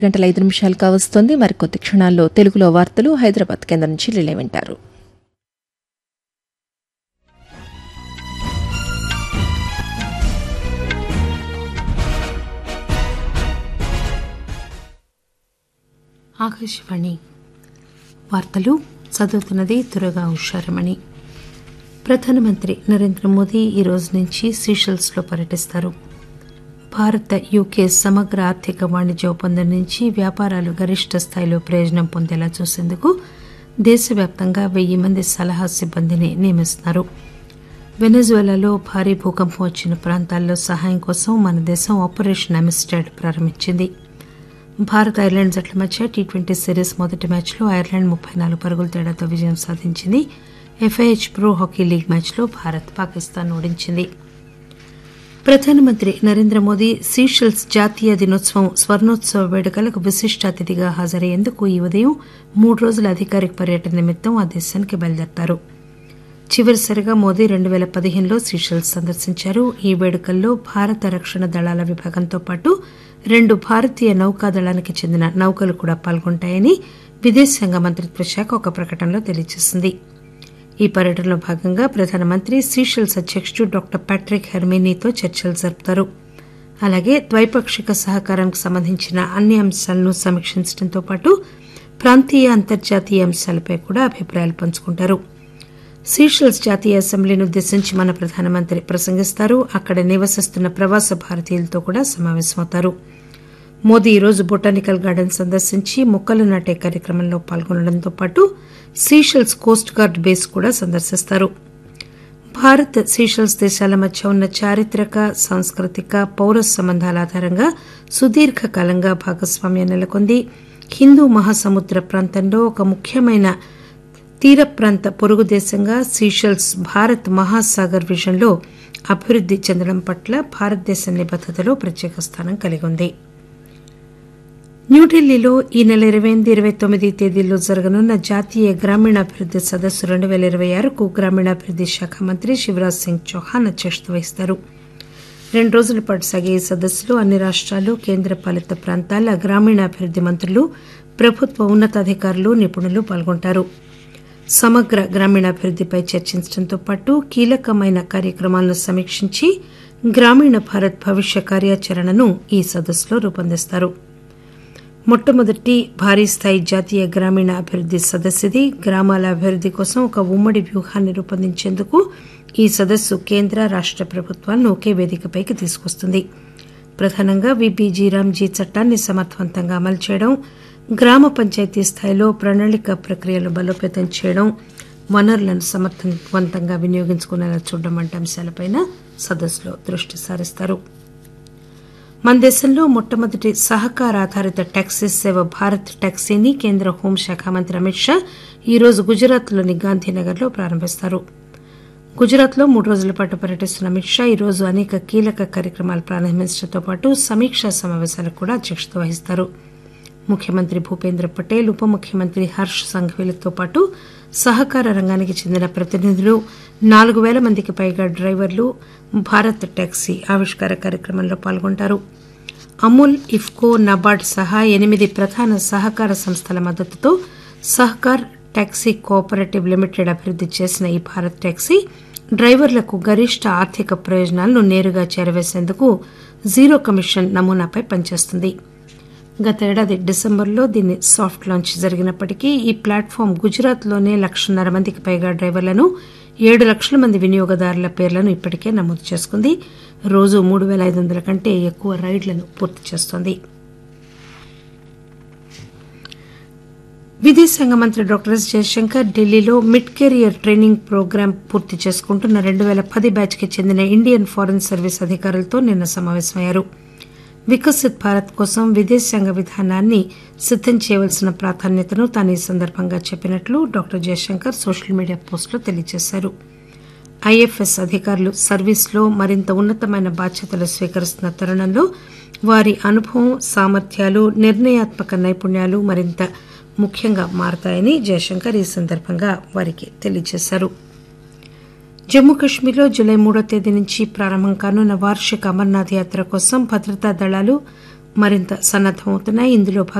గంటల ఐదు నిమిషాలు కావస్తోంది మరికొద్ది క్షణాల్లో తెలుగులో వార్తలు హైదరాబాద్ కేంద్రం నుంచి రిలే వింటారు ఆకాశవాణి వార్తలు చదువుతున్నది దురగా ఉషారమణి ప్రధానమంత్రి నరేంద్ర మోదీ ఈ రోజు నుంచి సీషెల్స్లో పర్యటిస్తారు భారత యూకే సమగ్ర ఆర్థిక వాణిజ్య ఒప్పందం నుంచి వ్యాపారాలు గరిష్ట స్థాయిలో ప్రయోజనం పొందేలా చూసేందుకు దేశవ్యాప్తంగా వెయ్యి మంది సలహా సిబ్బందిని నియమిస్తున్నారు వెనజువెలాలో భారీ భూకంపం వచ్చిన ప్రాంతాల్లో సహాయం కోసం మన దేశం ఆపరేషన్ అమిస్టాడ్ ప్రారంభించింది భారత్ ఐర్లాండ్ జట్ల మధ్య టీ ట్వంటీ సిరీస్ మొదటి మ్యాచ్లో ఐర్లాండ్ ముప్పై నాలుగు పరుగుల తేడాతో విజయం సాధించింది ఎఫ్ఐహెచ్ ప్రో హాకీ లీగ్ మ్యాచ్లో భారత్ పాకిస్తాన్ ఓడించింది ప్రధానమంత్రి నరేంద్ర మోదీ సీషెల్స్ జాతీయ దినోత్సవం స్వర్ణోత్సవ వేడుకలకు విశిష్ట అతిథిగా హాజరయ్యేందుకు ఈ ఉదయం మూడు రోజుల అధికారిక పర్యటన నిమిత్తం ఆ దేశానికి బయలుదేరతారు చివరిసారిగా మోదీ రెండు పేల పదిహేనులో సీషెల్స్ సందర్శించారు ఈ వేడుకల్లో భారత రక్షణ దళాల విభాగంతో పాటు రెండు భారతీయ నౌకాదళానికి చెందిన నౌకలు కూడా పాల్గొంటాయని విదేశాంగ మంత్రిత్వ శాఖ ఒక ప్రకటనలో తెలియజేసింది ఈ పర్యటనలో భాగంగా ప్రధానమంత్రి సీషెల్స్ అధ్యకుడు డాక్టర్ ప్యాట్రిక్ హెర్మీనీతో చర్చలు జరుపుతారు అలాగే ద్వైపాక్షిక సహకారానికి సంబంధించిన అన్ని అంశాలను సమీక్షించడంతో పాటు ప్రాంతీయ అంతర్జాతీయ అంశాలపై కూడా అభిప్రాయాలు పంచుకుంటారు సీషెల్స్ జాతీయ అసెంబ్లీని ఉద్దేశించి మన ప్రధానమంత్రి ప్రసంగిస్తారు అక్కడ నివసిస్తున్న ప్రవాస భారతీయులతో కూడా సమావేశమవుతారు మోదీ ఈరోజు బొటానికల్ గార్డెన్ సందర్శించి మొక్కలు నాటే కార్యక్రమంలో పాల్గొనడంతో పాటు సీషెల్స్ కోస్ట్ గార్డ్ బేస్ కూడా సందర్శిస్తారు భారత్ సీషెల్స్ దేశాల మధ్య ఉన్న చారిత్రక సాంస్కృతిక పౌర సంబంధాల ఆధారంగా సుదీర్ఘకాలంగా భాగస్వామ్యం నెలకొంది హిందూ మహాసముద్ర ప్రాంతంలో ఒక ముఖ్యమైన తీర ప్రాంత పొరుగు దేశంగా సీషెల్స్ భారత్ మహాసాగర్ విజన్లో అభివృద్ది చెందడం పట్ల భారతదేశ నిబద్దతలో ప్రత్యేక స్థానం కలిగి ఉంది న్యూఢిల్లీలో ఈ నెల ఇరవై ఎనిమిది ఇరవై తొమ్మిది తేదీల్లో జరగనున్న జాతీయ గ్రామీణాభివృద్ది సదస్సు రెండు పేల ఇరవై ఆరుకు గ్రామీణాభివృద్ది శాఖ మంత్రి శివరాజ్ సింగ్ చౌహాన్ అధ్యక్షత వహిస్తారు రెండు రోజుల పాటు సాగే ఈ సదస్సులో అన్ని రాష్టాలు కేంద్ర పాలిత ప్రాంతాల గ్రామీణాభివృద్ది మంత్రులు ప్రభుత్వ ఉన్నతాధికారులు నిపుణులు పాల్గొంటారు సమగ్ర గ్రామీణాభివృద్దిపై చర్చించడంతో పాటు కీలకమైన కార్యక్రమాలను సమీక్షించి గ్రామీణ భారత్ భవిష్య కార్యాచరణను ఈ సదస్సులో రూపొందిస్తారు మొట్టమొదటి భారీ స్థాయి జాతీయ గ్రామీణ అభివృద్ది సదస్సుది గ్రామాల అభివృద్ది కోసం ఒక ఉమ్మడి వ్యూహాన్ని రూపొందించేందుకు ఈ సదస్సు కేంద్ర రాష్ట ప్రభుత్వాలను ఒకే వేదికపైకి తీసుకొస్తుంది ప్రధానంగా విబీజీ రామ్జీ చట్టాన్ని సమర్థవంతంగా అమలు చేయడం గ్రామ పంచాయతీ స్థాయిలో ప్రణాళిక ప్రక్రియలు బలోపేతం చేయడం వనరులను సమర్థవంతంగా వినియోగించుకునేలా చూడడం వంటి అంశాలపై సదస్సులో దృష్టి సారిస్తారు మన దేశంలో మొట్టమొదటి సహకార ఆధారిత టాక్సీ సేవ భారత్ టాక్సీని కేంద్ర హోంశాఖ మంత్రి అమిత్ షా ఈరోజు గుజరాత్లోని గాంధీనగర్లో ప్రారంభిస్తారు గుజరాత్లో మూడు రోజుల పాటు పర్యటిస్తున్న అమిత్ షా ఈరోజు అనేక కీలక కార్యక్రమాలు ప్రారంభించడంతో పాటు సమీక్షా సమావేశాలకు కూడా అధ్యక్షత వహిస్తారు ముఖ్యమంత్రి భూపేంద్ర పటేల్ ఉప ముఖ్యమంత్రి హర్ష్ సంఘవీలతో పాటు సహకార రంగానికి చెందిన ప్రతినిధులు నాలుగు పేల మందికి పైగా డ్రైవర్లు భారత్ టాక్సీ ఆవిష్కార కార్యక్రమంలో పాల్గొంటారు అమూల్ ఇఫ్కో నబార్డ్ సహా ఎనిమిది ప్రధాన సహకార సంస్థల మద్దతుతో సహకార్ టాక్సీ కోఆపరేటివ్ లిమిటెడ్ అభివృద్ది చేసిన ఈ భారత్ టాక్సీ డ్రైవర్లకు గరిష్ట ఆర్థిక ప్రయోజనాలను నేరుగా చేరవేసేందుకు జీరో కమిషన్ నమూనాపై పనిచేస్తుంది గత ఏడాది డిసెంబర్లో దీని సాఫ్ట్ లాంచ్ జరిగినప్పటికీ ఈ ప్లాట్ఫామ్ గుజరాత్లోనే లక్షన్నర మందికి పైగా డ్రైవర్లను ఏడు లక్షల మంది వినియోగదారుల పేర్లను ఇప్పటికే నమోదు చేసుకుంది రోజు మూడు పేల ఐదు వందల కంటే ఎక్కువ రైడ్లను పూర్తి చేస్తోంది విదేశాంగ మంత్రి డాక్టర్ ఎస్ జయశంకర్ ఢిల్లీలో మిడ్ కెరియర్ ట్రైనింగ్ ప్రోగ్రాం పూర్తి చేసుకుంటున్న రెండు పేల పది బ్యాచ్ కి చెందిన ఇండియన్ ఫారెన్ సర్వీస్ అధికారులతో నిన్న సమావేశమయ్యారు వికసిత్ భారత్ కోసం విదేశాంగ విధానాన్ని సిద్దం చేయవలసిన ప్రాధాన్యతను తాను ఈ సందర్భంగా చెప్పినట్లు డాక్టర్ జయశంకర్ సోషల్ మీడియా పోస్టులో తెలియజేశారు ఐఎఫ్ఎస్ అధికారులు సర్వీస్లో మరింత ఉన్నతమైన బాధ్యతలు స్వీకరిస్తున్న తరుణంలో వారి అనుభవం సామర్థ్యాలు నిర్ణయాత్మక నైపుణ్యాలు మరింత ముఖ్యంగా మారతాయని జయశంకర్ ఈ సందర్భంగా వారికి తెలియజేశారు జమ్మూ కశ్మీర్లో జూలై మూడో తేదీ నుంచి ప్రారంభం కానున్న వార్షిక అమర్నాథ్ యాత్ర కోసం భద్రతా దళాలు మరింత సన్నద్దమవుతున్నాయి ఇందులో